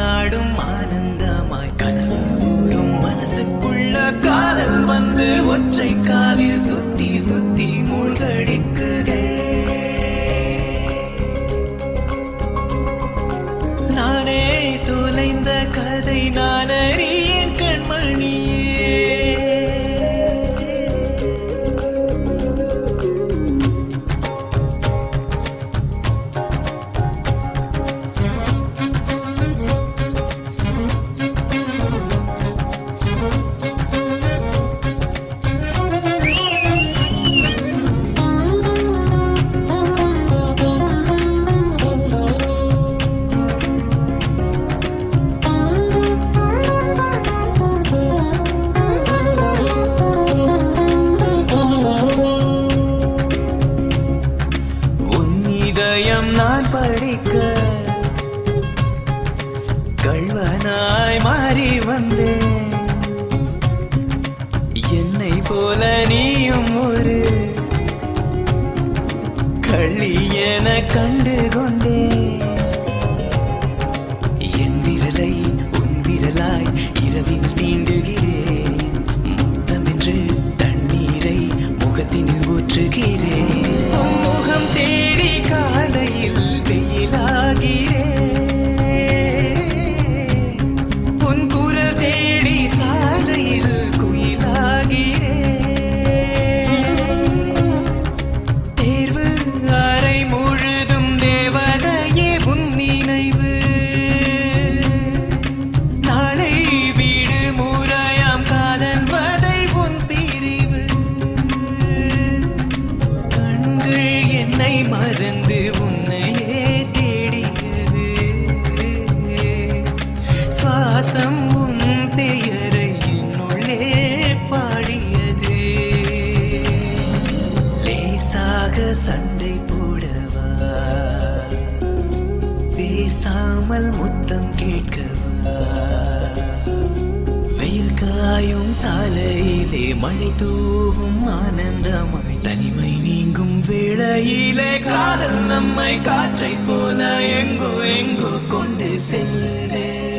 ஊஞ்சலாடும் ஆனந்தமாய் கனவு ஊறும் மனசுக்குள்ள காதல் வந்து ஒற்றை காலில் சுத்தி சுத்தி மூழ்கடிக்குதே நானே தொலைந்த கதை நான் அறியேன் கண்மணியே உன் இதயம் நான் படிக்க கள்வனாய் மாறி வந்தேன் என்னை போல நீயும் ஒரு கள்ளி என கண்டு கொண்டேன் என் விரலை உன் விரலாய் இரவில் தீண்டுகிறேன் முத்தமென்று தண்ணீரை முகத்தினில் ஊற்றுகிறேன் உன் முகம் தேடி காலையில் வெயிலாகிறேன் உன் குரல் தேடி சாலையில் குயிலாகிறேன் தேர்வு அறை முழுதும் தேவதையே உன் நினைவு நாளை வீடு முறையாம் காதல் வதை உன் பிரிவு கண்கள் என்னை மறந்து உன்னையே தேடியது சுவாசம் உன் பெயரை என்னுள்ளே பாடியது லேசாக சண்டை போடவா பேசாமல் முத்தம் கேட்கவா வெயில் காயும் சாலையிலே மழை தூவும் ஆனந்தமாய் தனிமை நீங்கும் வேளையிலே காதல் நம்மை காற்றை போல எங்கோ எங்கோ கொண்டு செல்லுதே